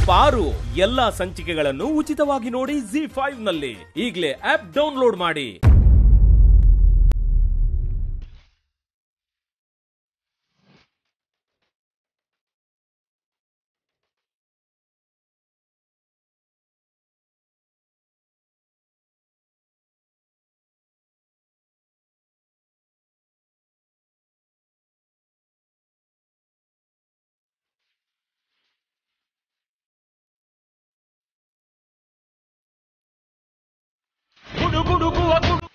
ಪಾರು ಎಲ್ಲಾ ಸಂಚಿಕೆಗಳನ್ನು ಉಚಿತವಾಗಿ ನೋಡಿ ಜಿ ಫೈವ್ ನಲ್ಲಿ ಈಗಲೇ ಆಪ್ ಡೌನ್ಲೋಡ್ ಮಾಡಿ ಗುಡುಗುಡುಗುವ ಗುಡು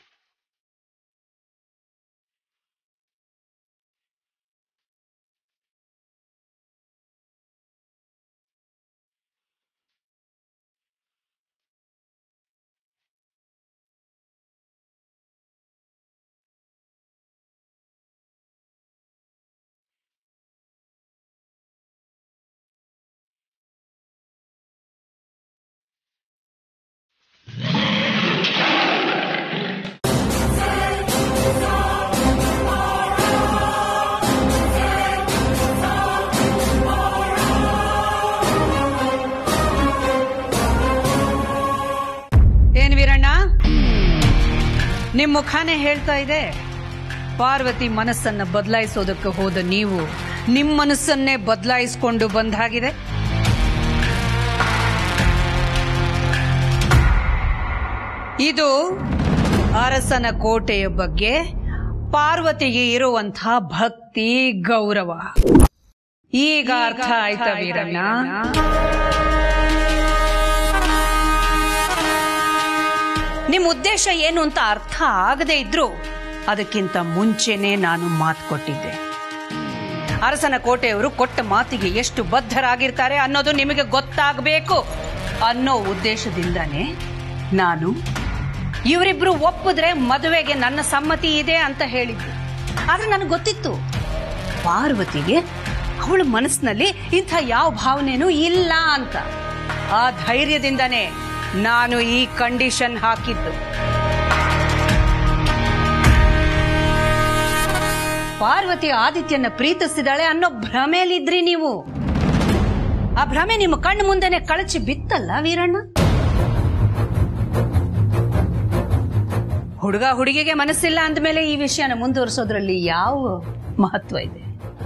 ಏನ್ ವೀರಣ್ಣ ನಿಮ್ ಮುಖಾನೇ ಹೇಳ್ತಾ ಇದೆ ಪಾರ್ವತಿ ಮನಸ್ಸನ್ನ ಬದಲಾಯಿಸೋದಕ್ಕೆ ಹೋದ ನೀವು ನಿಮ್ ಮನಸ್ಸನ್ನೇ ಬದಲಾಯಿಸ್ಕೊಂಡು ಬಂದ ಹಾಗಿದೆ ಇದು ಅರಸನ ಕೋಟೆಯ ಬಗ್ಗೆ ಪಾರ್ವತಿಗೆ ಇರುವಂತಹ ಭಕ್ತಿ ಗೌರವ ಈಗ ಅರ್ಥ ಆಯ್ತಾ ವೀರಣ್ಣ ನಿಮ್ ಉದ್ದೇಶ ಏನು ಅಂತ ಅರ್ಥ ಆಗದೆ ಇದ್ರು ಅದಕ್ಕಿಂತ ಮುಂಚೆನೆ ನಾನು ಮಾತು ಕೊಟ್ಟಿದ್ದೆ ಅರಸನ ಕೋಟೆಯವರು ಕೊಟ್ಟ ಮಾತಿಗೆ ಎಷ್ಟು ಬದ್ಧರಾಗಿರ್ತಾರೆ ಅನ್ನೋದು ನಿಮಗೆ ಗೊತ್ತಾಗಬೇಕು ಅನ್ನೋ ಉದ್ದೇಶದಿಂದಾನೇ ನಾನು ಇವರಿಬ್ರು ಒಪ್ಪಿದ್ರೆ ಮದುವೆಗೆ ನನ್ನ ಸಮ್ಮತಿ ಇದೆ ಅಂತ ಹೇಳಿದ್ದೆ ಆದ್ರೆ ನನಗೆ ಗೊತ್ತಿತ್ತು ಪಾರ್ವತಿಗೆ ಅವಳ ಮನಸ್ಸಿನಲ್ಲಿ ಇಂಥ ಯಾವ ಭಾವನೆನೂ ಇಲ್ಲ ಅಂತ ಆ ಧೈರ್ಯದಿಂದನೇ ನಾನು ಈ ಕಂಡೀಷನ್ ಹಾಕಿದ್ದು ಪಾರ್ವತಿ ಆದಿತ್ಯನ ಪ್ರೀತಿಸಿದಾಳೆ ಅನ್ನೋ ಭ್ರಮೆಯಲ್ಲಿದ್ರಿ ನೀವು ಆ ಭ್ರಮೆ ನಿಮ್ಮ ಕಣ್ಣು ಮುಂದೆನೆ ಕಳಚಿ ಬಿತ್ತಲ್ಲ ವೀರಣ್ಣ ಹುಡುಗ ಹುಡುಗಿಗೆ ಮನಸ್ಸಿಲ್ಲ ಅಂದಮೇಲೆ ಈ ವಿಷಯನ ಮುಂದುವರಿಸೋದ್ರಲ್ಲಿ ಯಾವ ಮಹತ್ವ ಇದೆ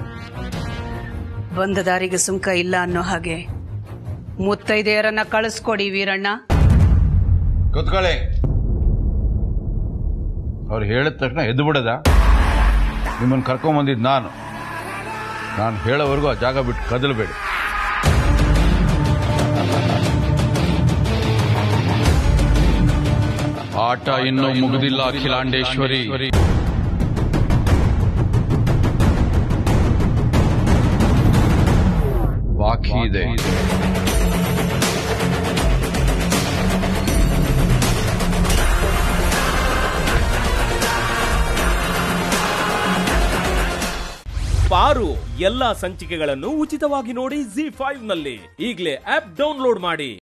ಬಂದ ದಾರಿಗೆ ಸುಂಕ ಇಲ್ಲ ಅನ್ನೋ ಹಾಗೆ ಮುತ್ತೈದೆಯರನ್ನ ಕಳಿಸ್ಕೊಡಿ ವೀರಣ್ಣ ಕೂತ್ಕೊಳ್ಳಿ ಅವ್ರು ಹೇಳಿದ ತಕ್ಷಣ ಎದ್ದು ಬಿಡದ ನಿಮ್ಮನ್ನು ಕರ್ಕೊಂಬಂದಿದ್ದು ನಾನು ನಾನು ಹೇಳೋವರೆಗೂ ಆ ಜಾಗ ಬಿಟ್ಟು ಕದಲಬೇಡಿ ಆಟ ಇನ್ನೂ ಮುಗಿದಿಲ್ಲ ಅಖಿಲಾಂಡೇಶ್ವರಿ ಬಾಕಿ ಇದೆ ಪಾರು ಎಲ್ಲಾ ಸಂಚಿಕೆಗಳನ್ನು ಉಚಿತವಾಗಿ ನೋಡಿ ಜಿ ಫೈವ್ ನಲ್ಲಿ ಈಗಲೇ ಆಪ್ ಡೌನ್ಲೋಡ್ ಮಾಡಿ